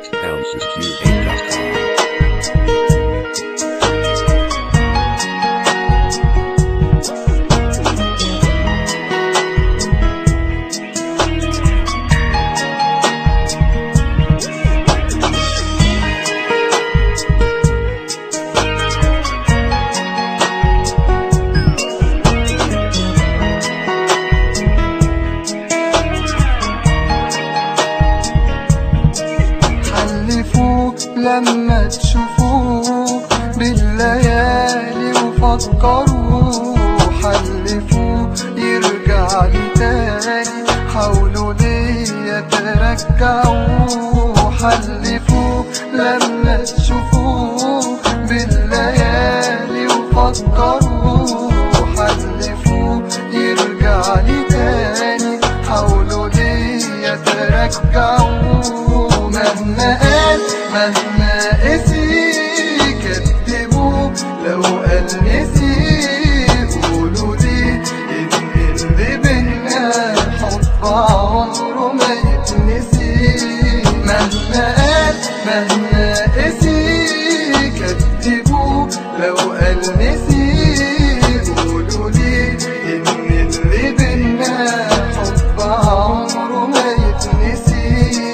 www.bouncesq8.com. حلفوا لما تشوفوه بالليالي وفكروا حلفوا يرجع لي تاني حاولوا ليا ترجعوا حلفوا لما تشوفوه بالليالي وفكروا حلفوا يرجع لي تاني حاولوا ليا ترجعوا مهما قال مهما قسي كدبوا لو قال نسي قولوا لي ان اللي بينا حب عمره ما يتنسي مهما قال مهما قسي كدبوا لو قال نسي قولوا لي ان اللي بينا حب عمره ما يتنسي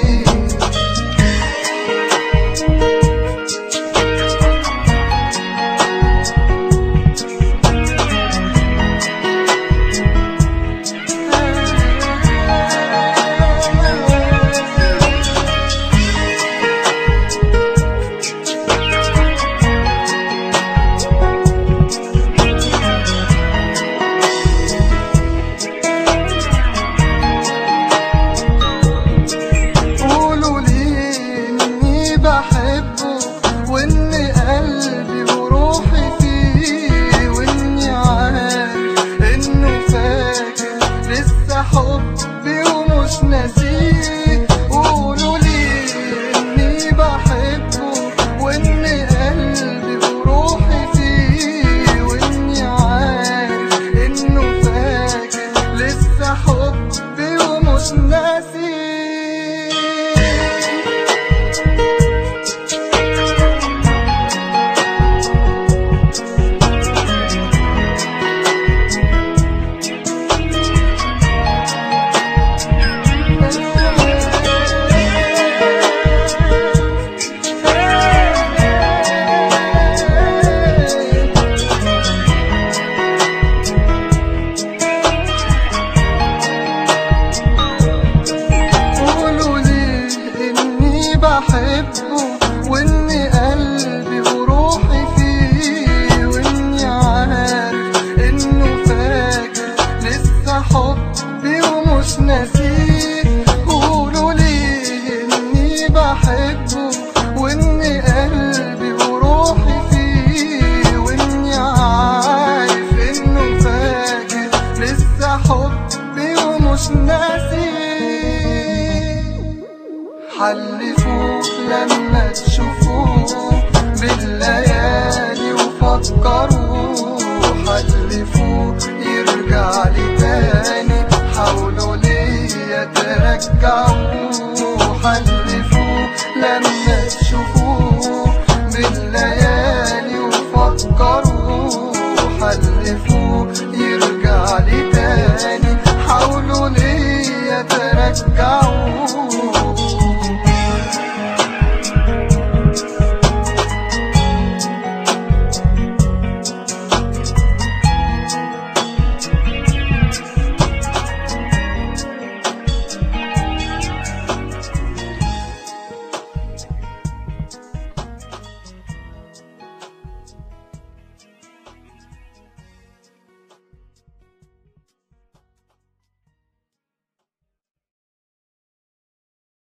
قولوا لي اني بحبه وان قلبي وروحي فيه واني عارف انه فاكر لسه حبي ومش ناسيه قولوا لي اني بحبه وان قلبي وروحي فيه واني عارف انه فاكر لسه حبي ومش ناسيه قولوا لي اني بحبه واني قلبي وروحي فيه واني عارف انه فاكر لسه حبي ومش ناسيه قولوا لي اني بحبه واني قلبي وروحي فيه واني عارف انه فاكر لسه حبي ومش ناسيه حلفوا لما تشوفوه بالليالي وفكروا حلفوا يرجع لي تاني حاولوا ليا ترجعوا حلفوا لما تشوفوه بالليالي وفكروا حلفوا يرجع لي تاني حاولوا ليا ترجعوا